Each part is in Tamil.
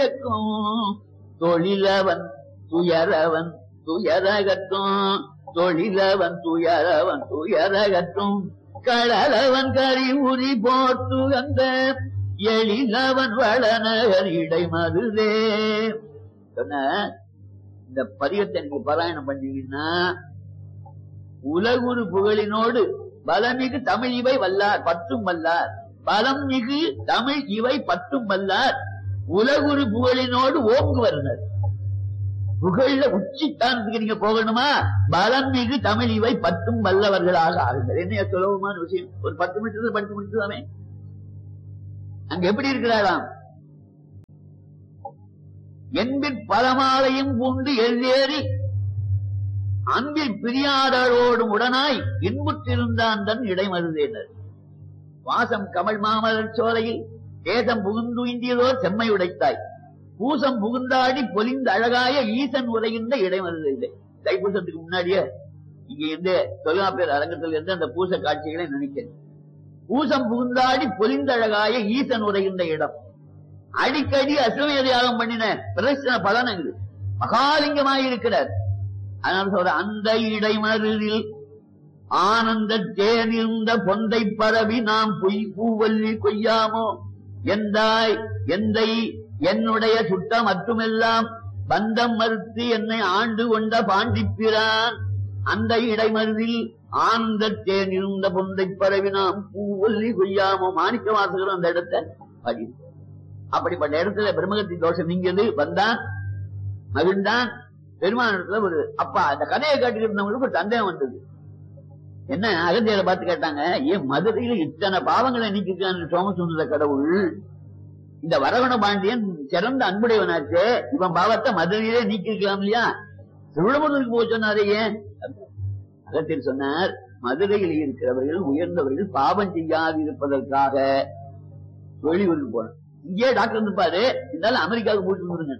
தொழிலவன் துயரவன் துயரகற்றும் தொழிலவன் துயரவன் துயரகற்றும் கடலவன் கரி உரி போட்டு அந்த எழிலவன் வளநகர் இடைமருதே சொன்ன இந்த பதிகத்தை நீங்க பாராயணம் பண்ணீங்கன்னா உலகுரு புகழினோடு பலமிகு தமிழ் இவை வல்லார் பத்தும் வல்லார் பலம் மிகு தமிழ் இவை பத்தும் வல்லார் உலகுரு புகழினோடு ஓங்குவர்னர் புகழ்ல உச்சித்தானத்துக்கு நீங்க போகணுமா பலம் மிகு தமிழ் இவை பத்தும் வல்லவர்களாக ஆகுங்கள் என்ன சுலபமான விஷயம் ஒரு பத்து நிமிஷத்துல படித்து முடிச்சுதானே அங்க எப்படி இருக்கிறாராம் என்பிற் பலமாலையும் பூண்டு எல்லேறி அன்பில் பிரியாதோடும் உடனாய் இன்புற்றிருந்தான் தன் இடைமருதேனர் வாசம் கமல் மாமலர் சோலையில் தேசம் புகுந்துயிந்தியதோர் செம்மை உடைத்தாய் பூசம் புகுந்தாடி பொலிந்த அழகாய ஈசன் உரைகின்ற இடைமருது இல்லை தைப்பூசத்துக்கு முன்னாடியே இங்க இருந்து தொல்காப்பியர் அரங்கத்தில் இருந்து அந்த பூச காட்சிகளை நினைக்கிறேன் பூசம் புகுந்தாடி பொலிந்த அழகாய ஈசன் உரைகின்ற இடம் அடிக்கடி அசுவமேத யாகம் பண்ணின பிரதர்சன பலன் அங்கு மகாலிங்கமாய் இருக்கிறார் அதனால சொல்ற அந்த இடைமருதில் ஆனந்த தேனிருந்த பொந்தை பரவி நாம் பொய் பூவல்லி கொய்யாமோ எந்தாய் எந்தை என்னுடைய சுட்டம் மட்டுமெல்லாம் பந்தம் மறுத்து என்னை ஆண்டு கொண்ட பாண்டிப்பிரான் அந்த இடைமருதில் ஆனந்த தேனிருந்த பொந்தை பரவி நாம் பூவல்லி கொய்யாமோ மாணிக்க வாசகரும் அந்த இடத்தை படி அப்படிப்பட்ட இடத்துல பிரம்மகத்தி தோஷம் நீங்கியது வந்தான் மகிழ்ந்தான் பெருமானத்துல ஒரு அப்பா அந்த கதையை கேட்டுக்கிட்டு ஒரு சந்தேகம் வந்தது என்ன அகத்தியரை பார்த்து கேட்டாங்க ஏன் மதுரையில இத்தனை பாவங்களை நீக்கிருக்கான் சோமசுந்தர கடவுள் இந்த வரவண பாண்டியன் சிறந்த அன்புடையவனாச்சே இவன் பாவத்தை மதுரையிலே நீக்கிருக்கலாம் இல்லையா திருவிழமூருக்கு போக சொன்னாரே ஏன் அகத்தியர் சொன்னார் மதுரையில் இருக்கிறவர்கள் உயர்ந்தவர்கள் பாவம் செய்யாது இருப்பதற்காக வெளியூருக்கு போன இங்கே டாக்டர் இருப்பாரு இருந்தாலும் அமெரிக்காவுக்கு போயிட்டு வந்துருங்க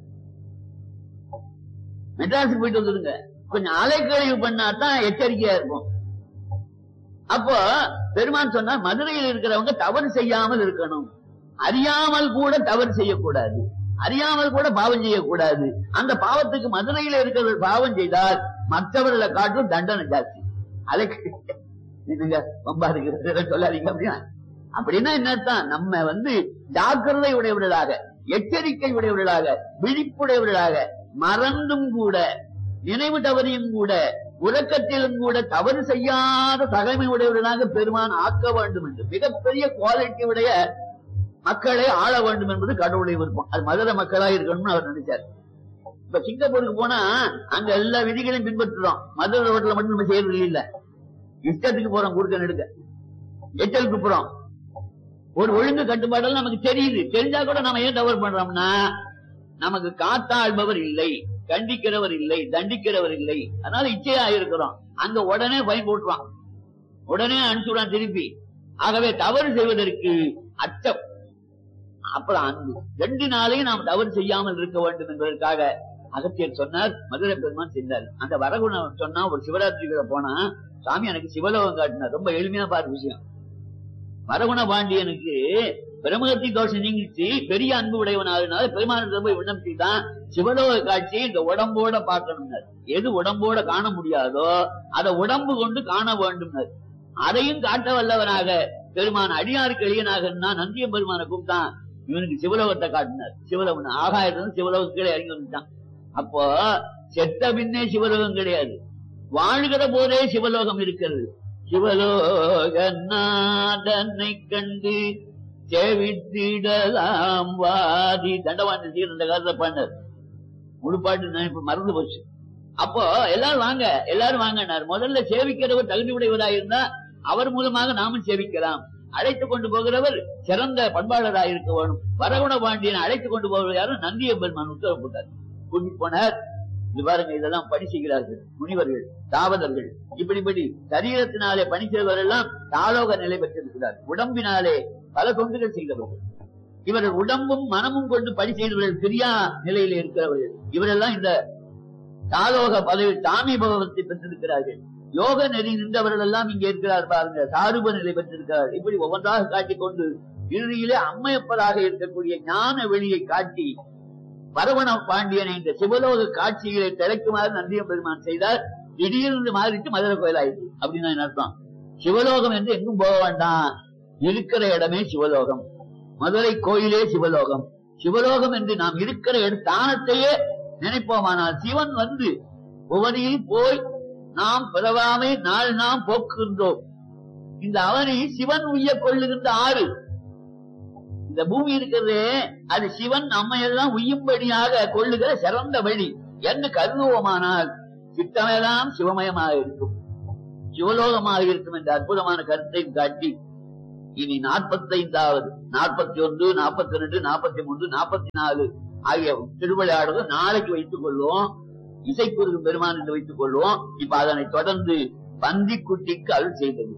மெட்ராஸுக்கு போயிட்டு வந்துருங்க கொஞ்சம் அலைக்கழிவு பண்ணா தான் எச்சரிக்கையா இருக்கும் அப்போ பெருமான் சொன்னார் மதுரையில் இருக்கிறவங்க தவறு செய்யாமல் இருக்கணும் அறியாமல் கூட தவறு செய்யக்கூடாது அறியாமல் கூட பாவம் செய்யக்கூடாது அந்த பாவத்துக்கு மதுரையில இருக்கிறவர் பாவம் செய்தால் மற்றவர்களை காட்டும் தண்டனை ஜாஸ்தி அலைக்கு இதுங்க ரொம்ப இருக்கு சொல்லாதீங்க அப்படின்னா அப்படின்னா என்னத்தான் நம்ம வந்து ஜாக்கிரதை உடையவர்களாக எச்சரிக்கை உடையவர்களாக விழிப்புடையவர்களாக மறந்தும் கூட நினைவு தவறியும் கூட உறக்கத்திலும் கூட தவறு செய்யாத தகைமை உடையவர்களாக பெருமான் ஆக்க வேண்டும் என்று மிகப்பெரிய குவாலிட்டி உடைய மக்களை ஆள வேண்டும் என்பது கடவுளுடைய விருப்பம் அது மதுரை மக்களா இருக்கணும்னு அவர் நினைச்சார் இப்ப சிங்கப்பூருக்கு போனா அங்க எல்லா விதிகளையும் பின்பற்றுறோம் மதுரை ரோட்ல மட்டும் நம்ம செய்யறது இல்ல இஷ்டத்துக்கு போறோம் குறுக்க நெடுக்க எச்சலுக்கு போறோம் ஒரு ஒழுங்கு கட்டுப்பாடெல்லாம் நமக்கு தெரியுது தெரிஞ்சா கூட நம்ம ஏன் தவறு பண்றோம்னா நமக்கு காத்தாழ்பவர் இல்லை கண்டிக்கிறவர் இல்லை தண்டிக்கிறவர் இல்லை அதனால இச்சையா இருக்கிறோம் அங்க உடனே பயன் போட்டுருவான் உடனே அனுப்பிச்சுடுவான் திருப்பி ஆகவே தவறு செய்வதற்கு அச்சம் அப்புறம் அன்பு ரெண்டு நாளையும் நாம் தவறு செய்யாமல் இருக்க வேண்டும் என்பதற்காக அகத்தியர் சொன்னார் மதுரை பெருமான் சென்றார் அந்த வரகுணம் சொன்னா ஒரு சிவராத்திரிகளை போனா சாமி எனக்கு சிவலோகம் காட்டினார் ரொம்ப எளிமையா பாரு விஷயம் வரகுண பாண்டியனுக்கு பிரமகத்தி தோஷம் நீங்கிச்சு பெரிய அன்பு உடையவனாக பெருமானத்தை போய் விண்ணப்பிச்சுதான் சிவலோக காட்சியை இந்த உடம்போட பார்க்கணும்னார் எது உடம்போட காண முடியாதோ அதை உடம்பு கொண்டு காண வேண்டும் அதையும் காட்ட வல்லவனாக பெருமான் அடியாருக்கு எளியனாக நந்தியம் பெருமானை கூப்பிட்டான் இவனுக்கு சிவலோகத்தை காட்டினார் சிவலோகம் ஆகாயத்திலிருந்து சிவலோகத்திலே இறங்கி வந்துட்டான் அப்போ செத்த பின்னே சிவலோகம் கிடையாது வாழ்கிற போதே சிவலோகம் இருக்கிறது சிவலோக நாதனை கண்டு செவித்திடலாம் வாதி தண்டவாண்டி சீர் இந்த காலத்துல பண்ணார் முழுப்பாட்டு நினைப்பு மறந்து போச்சு அப்போ எல்லாரும் வாங்க எல்லாரும் வாங்கினார் முதல்ல சேவிக்கிறவர் தகுதி உடையவராக இருந்தா அவர் மூலமாக நாமும் சேவிக்கலாம் அழைத்துக் கொண்டு போகிறவர் சிறந்த பண்பாளராக இருக்க வேணும் வரகுண பாண்டியன் அழைத்துக் கொண்டு போகிறவர் யாரும் நந்திய பெருமான் உத்தரவு போட்டார் கூட்டிட்டு போனார் இது பாருங்க இதெல்லாம் பணி செய்கிறார்கள் முனிவர்கள் தாவதர்கள் இப்படிப்படி சரீரத்தினாலே பணி செய்வர்கள் எல்லாம் தாலோக நிலை பெற்றிருக்கிறார் உடம்பினாலே பல தொண்டுகள் செய்தவர்கள் இவர்கள் உடம்பும் மனமும் கொண்டு பணி செய்தவர்கள் பிரியா நிலையில இருக்கிறவர்கள் இவரெல்லாம் இந்த தாலோக பதவி தாமி பகவத்தை பெற்றிருக்கிறார்கள் யோக நெறி நின்றவர்கள் எல்லாம் இங்கே இருக்கிறார் பாருங்க சாருப நிலை பெற்றிருக்கிறார் இப்படி ஒவ்வொன்றாக காட்டிக் கொண்டு இறுதியிலே அம்மையப்பராக இருக்கக்கூடிய ஞான வெளியை காட்டி பரவண பாண்டியனை இந்த சிவலோக காட்சிகளை திளைக்குமாறு நந்திய பெருமான் செய்தார் திடீர்னு மாறிட்டு மதுரை கோயில் ஆயிடுச்சு அப்படின்னு என்ன அர்த்தம் சிவலோகம் என்று எங்கும் போக வேண்டாம் இருக்கிற இடமே சிவலோகம் மதுரை கோயிலே சிவலோகம் சிவலோகம் என்று நாம் இருக்கிற இட தானத்தையே நினைப்போமானால் சிவன் வந்து புவனியில் போய் நாம் பிறவாமை நாள் நாம் போக்குகின்றோம் இந்த அவனை சிவன் உய்ய கொள்ளுகின்ற ஆறு இந்த பூமி இருக்கிறதே அது சிவன் நம்மை எல்லாம் உய்யும்படியாக கொள்ளுகிற சிறந்த வழி என்று கருதுவோமானால் சித்தமெல்லாம் சிவமயமாக இருக்கும் சிவலோகமாக இருக்கும் என்ற அற்புதமான கருத்தை காட்டி இனி நாற்பத்தைந்தாவது நாற்பத்தி ஒன்று நாற்பத்தி ரெண்டு நாற்பத்தி மூன்று நாற்பத்தி நாலு ஆகிய திருவிளையாடுகள் நாளைக்கு வைத்துக் கொள்வோம் இசைக்குரு பெருமான் என்று வைத்துக் கொள்வோம் இப்ப அதனை தொடர்ந்து பந்திக்குட்டிக்கு அருள் செய்தது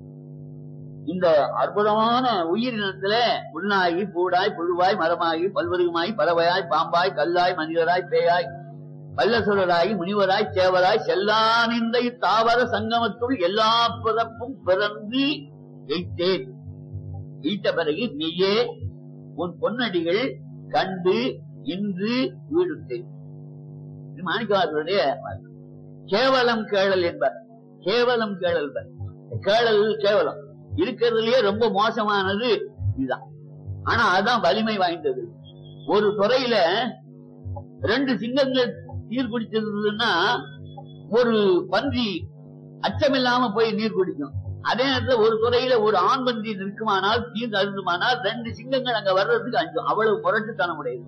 இந்த அற்புதமான உயிரினத்துல புண்ணாகி பூடாய் புழுவாய் மரமாகி பல்வருகமாய் பறவையாய் பாம்பாய் கல்லாய் மனிதராய் பேயாய் வல்லசுரராய் முனிவராய் சேவராய் செல்லானிந்தை தாவர சங்கமத்துள் எல்லா பிறப்பும் பிறந்து எய்த்தேன் ஈட்ட பிறகு நீயே உன் பொன்னடிகள் கண்டு இன்று வீடுத்தேன் இது மாணிக்கவாசருடைய கேவலம் கேளல் என்பார் கேவலம் கேளல் என்பார். கேளல் கேவலம் இருக்கிறதுலயே ரொம்ப மோசமானது இதுதான் ஆனா அதுதான் வலிமை வாய்ந்தது ஒரு துறையில ரெண்டு சிங்கங்கள் நீர் குடிச்சிருந்ததுன்னா ஒரு பன்றி அச்சமில்லாம போய் நீர் குடிக்கும் அதே நேரத்துல ஒரு துறையில ஒரு ஆண் பன்றி நிற்குமானால் நீர் அருந்துமானால் ரெண்டு சிங்கங்கள் அங்க வர்றதுக்கு அஞ்சும் அவ்வளவு முரட்டுத்தனம் உடையது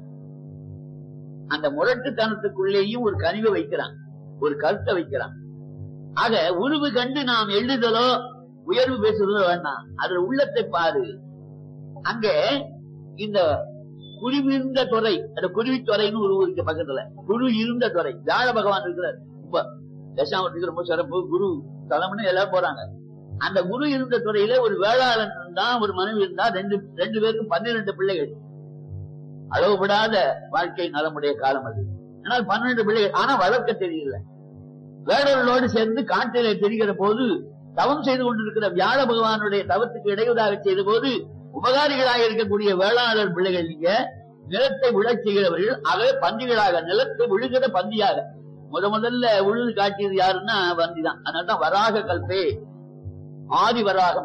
அந்த முரட்டுத்தனத்துக்குள்ளேயும் ஒரு கனிவை வைக்கிறான் ஒரு கருத்தை வைக்கிறான் ஆக உருவு கண்டு நாம் எழுதுதலோ உயர்வு பேசுறதோ வேண்டாம் அதுல உள்ளத்தை பாரு அங்க இந்த குருவிருந்த துறை அந்த குருவித்துறைன்னு ஒரு ஊர் இருக்கு பக்கத்துல குரு இருந்த துறை வியாழ பகவான் இருக்கிறார் இப்ப தசாமத்துக்கு ரொம்ப சிறப்பு குரு தலைமுன்னு எல்லாரும் போறாங்க அந்த குரு இருந்த துறையில ஒரு வேளாளன் இருந்தா ஒரு மனைவி இருந்தா ரெண்டு ரெண்டு பேருக்கும் பன்னிரண்டு பிள்ளைகள் அளவுபடாத வாழ்க்கை நலமுடைய காலம் அது ஆனால் பன்னிரண்டு பிள்ளைகள் ஆனா வளர்க்க தெரியல வேடர்களோடு சேர்ந்து காட்டிலே தெரிகிற போது தவம் செய்து கொண்டிருக்கிற வியாழ பகவானுடைய தவத்துக்கு இடையூறாக செய்த போது உபகாரிகளாக இருக்கக்கூடிய வேளாளர் பிள்ளைகள் நீங்க நிலத்தை விழச் செய்கிறவர்கள் ஆகவே பந்திகளாக நிலத்தை விழுகிற பந்தியாக முத முதல்ல உழுது காட்டியது யாருன்னா வந்திதான் அதனால்தான் வராக கல்பே ஆதி வராகம்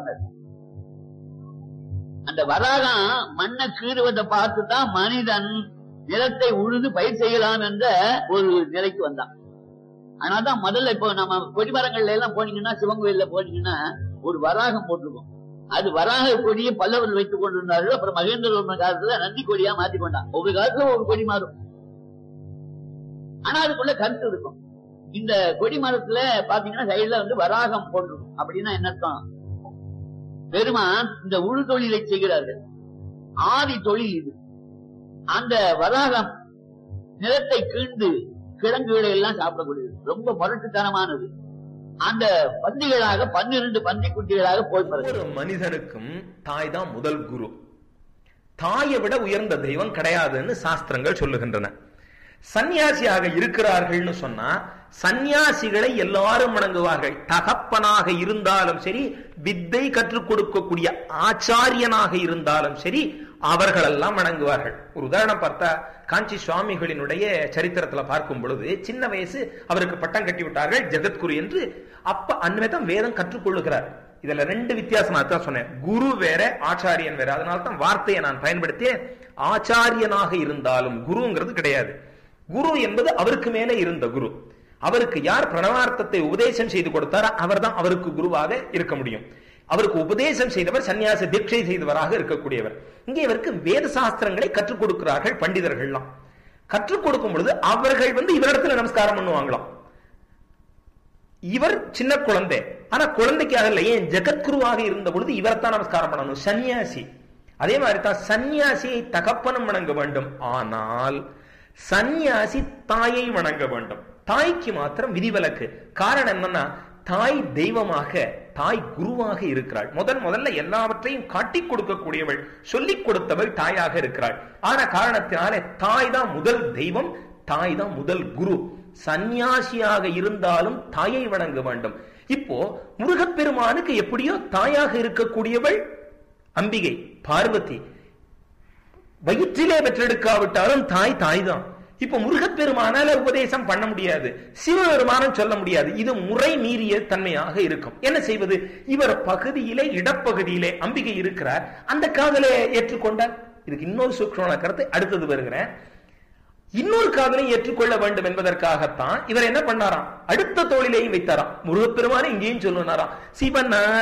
அந்த வராகம் மண்ணை கீறுவதை பார்த்து தான் மனிதன் நிலத்தை உழுது பயிர் செய்யலாம் என்ற ஒரு நிலைக்கு வந்தான் அதனாலதான் முதல்ல இப்போ நம்ம கொடிமரங்கள்ல எல்லாம் போனீங்கன்னா சிவன் கோயில்ல போனீங்கன்னா ஒரு வராகம் போட்டிருக்கும் அது வராக கொடியை பல்லவர்கள் வைத்துக் கொண்டிருந்தார்கள் அப்புறம் மகேந்திரவர்மன் காலத்துல நந்தி கொடியா மாத்தி கொண்டான் ஒவ்வொரு காலத்துல ஒரு கொடி மாறும் ஆனா அதுக்குள்ள கருத்து இருக்கும் இந்த கொடி மரத்துல பாத்தீங்கன்னா சைடுல வந்து வராகம் போட்டிருக்கும் அப்படின்னா என்ன அர்த்தம் பெருமான் இந்த உழு தொழிலை செய்கிறார்கள் ஆதி தொழில் இது அந்த வராகம் நிலத்தை கீண்டு கிழங்குகளை எல்லாம் சாப்பிடக்கூடியது ரொம்ப முரட்டுத்தனமானது அந்த பந்திகளாக பன்னிரண்டு பந்தி குட்டிகளாக போய் பிறகு ஒவ்வொரு மனிதனுக்கும் தாய் தான் முதல் குரு தாயை விட உயர்ந்த தெய்வம் கிடையாதுன்னு சாஸ்திரங்கள் சொல்லுகின்றன சன்னியாசியாக இருக்கிறார்கள்னு சொன்னா சந்நியாசிகளை எல்லாரும் வணங்குவார்கள் தகப்பனாக இருந்தாலும் சரி வித்தை கற்றுக் கொடுக்கக்கூடிய ஆச்சாரியனாக இருந்தாலும் சரி அவர்களெல்லாம் வணங்குவார்கள் ஒரு உதாரணம் பார்த்தா காஞ்சி சுவாமிகளினுடைய சரித்திரத்துல பார்க்கும் பொழுது சின்ன வயசு அவருக்கு பட்டம் கட்டி விட்டார்கள் ஜெகத்குரு என்று அப்ப அன்மைதான் வேதம் கற்றுக்கொள்ளுகிறார் இதுல ரெண்டு வித்தியாசம் நான் தான் சொன்னேன் குரு வேற ஆச்சாரியன் வேற அதனால தான் வார்த்தையை நான் பயன்படுத்திய ஆச்சாரியனாக இருந்தாலும் குருங்கிறது கிடையாது குரு என்பது அவருக்கு மேலே இருந்த குரு அவருக்கு யார் பிரணவார்த்தத்தை உபதேசம் செய்து கொடுத்தாரோ அவர்தான் அவருக்கு குருவாக இருக்க முடியும் அவருக்கு உபதேசம் செய்தவர் சன்னியாச தீட்சை செய்தவராக இருக்கக்கூடியவர் இங்கே இவருக்கு வேத சாஸ்திரங்களை கற்றுக் கொடுக்கிறார்கள் பண்டிதர்கள்லாம் கற்றுக் கொடுக்கும் பொழுது அவர்கள் வந்து இவரிடத்துல நமஸ்காரம் பண்ணுவாங்களாம் இவர் சின்ன குழந்தை ஆனா குழந்தைக்காக இல்லை ஏன் ஜெகத்குருவாக இருந்த பொழுது இவரைத்தான் நமஸ்காரம் பண்ணணும் சன்னியாசி அதே மாதிரி தான் சன்னியாசியை தகப்பனும் வணங்க வேண்டும் ஆனால் சந்நியாசி தாயை வணங்க வேண்டும் தாய்க்கு மாத்திரம் விதிவிலக்கு காரணம் என்னன்னா தாய் தெய்வமாக தாய் குருவாக இருக்கிறாள் முதன் முதல்ல எல்லாவற்றையும் காட்டிக் கொடுக்கக்கூடியவள் சொல்லிக் கொடுத்தவள் தாயாக இருக்கிறாள் ஆன காரணத்தினாலே தாய் தான் முதல் தெய்வம் தாய் தான் முதல் குரு சந்நியாசியாக இருந்தாலும் தாயை வணங்க வேண்டும் இப்போ முருகப்பெருமானுக்கு எப்படியோ தாயாக இருக்கக்கூடியவள் அம்பிகை பார்வதி வயிற்றிலே பெற்றெடுக்காவிட்டாலும் தாய் தாய் தான் இப்ப முருகப்பெருமானால உபதேசம் பண்ண முடியாது சிவபெருமானம் சொல்ல முடியாது இது முறை மீறிய தன்மையாக இருக்கும் என்ன செய்வது இவர் பகுதியிலே இடப்பகுதியிலே அம்பிகை இருக்கிறார் அந்த காதலை ஏற்றுக்கொண்டார் இதுக்கு இன்னொரு சூக்ஷ்மமான கருத்து அடுத்தது வருகிறேன் இன்னொரு காதலை ஏற்றுக்கொள்ள வேண்டும் என்பதற்காகத்தான் இவர் என்ன பண்ணாராம் அடுத்த தோளிலேயும் வைத்தாராம் முருகப்பெருமானை இங்கேயும் சொல்லுனாராம் சிவனா